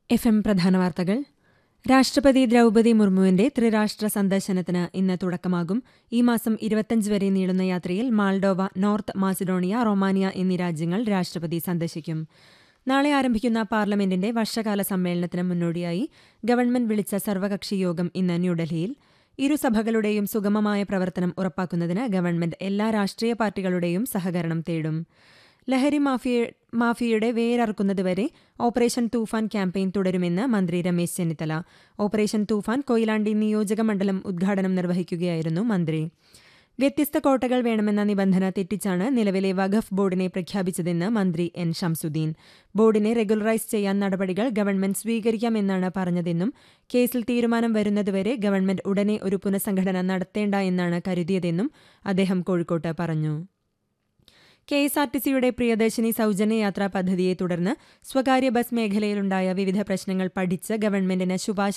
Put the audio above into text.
F M പ്രധാന വാർത്തകൾ രാഷ്ട്രപതി ദ്രൗപദി മുർമുവിന്റെ ത്രിരാഷ്ട്ര സന്ദർശനത്തിന് ഇന്ന് തുടക്കമാകും ഈ മാസം ഇരുപത്തിയഞ്ച് വരെ നീളുന്ന യാത്രയിൽ മാൾഡോവ നോർത്ത് മാസിഡോണിയ റൊമാനിയ എന്നീ രാജ്യങ്ങൾ രാഷ്ട്രപതി സന്ദർശിക്കും നാളെ ആരംഭിക്കുന്ന പാർലമെന്റിന്റെ വർഷകാല സമ്മേളനത്തിന് മുന്നോടിയായി ഗവൺമെന്റ് വിളിച്ച സർവകക്ഷി യോഗം ഇന്ന് ന്യൂഡൽഹിയിൽ ഇരുസഭകളുടെയും സുഗമമായ പ്രവർത്തനം ഉറപ്പാക്കുന്നതിന് ഗവൺമെന്റ് എല്ലാ രാഷ്ട്രീയ പാർട്ടികളുടെയും സഹകരണം തേടും ലഹരി മാഫിയ മാഫിയയുടെ വേരറുക്കുന്നതുവരെ ഓപ്പറേഷൻ തൂഫാൻ ക്യാമ്പയിൻ തുടരുമെന്ന് മന്ത്രി രമേശ് ചെന്നിത്തല ഓപ്പറേഷൻ തൂഫാൻ കൊയിലാണ്ടി നിയോജക മണ്ഡലം ഉദ്ഘാടനം നിർവഹിക്കുകയായിരുന്നു മന്ത്രി വ്യത്യസ്ത കോട്ടകൾ വേണമെന്ന നിബന്ധന തെറ്റിച്ചാണ് നിലവിലെ വഖഫ് ബോർഡിനെ പ്രഖ്യാപിച്ചതെന്ന് മന്ത്രി എൻ ഷംസുദ്ദീൻ ബോർഡിനെ റെഗുലറൈസ് ചെയ്യാൻ നടപടികൾ ഗവൺമെന്റ് സ്വീകരിക്കാമെന്നാണ് പറഞ്ഞതെന്നും കേസിൽ തീരുമാനം വരുന്നതുവരെ ഗവൺമെന്റ് ഉടനെ ഒരു പുനഃസംഘടന നടത്തേണ്ട എന്നാണ് കരുതിയതെന്നും അദ്ദേഹം കോഴിക്കോട്ട് പറഞ്ഞു കെ എസ് ആർ ടി സിയുടെ പ്രിയദർശിനി സൗജന്യ യാത്രാ പദ്ധതിയെ തുടർന്ന് സ്വകാര്യ ബസ് മേഖലയിലുണ്ടായ വിവിധ പ്രശ്നങ്ങൾ പഠിച്ച് ഗവൺമെന്റിന് ശുപാർശ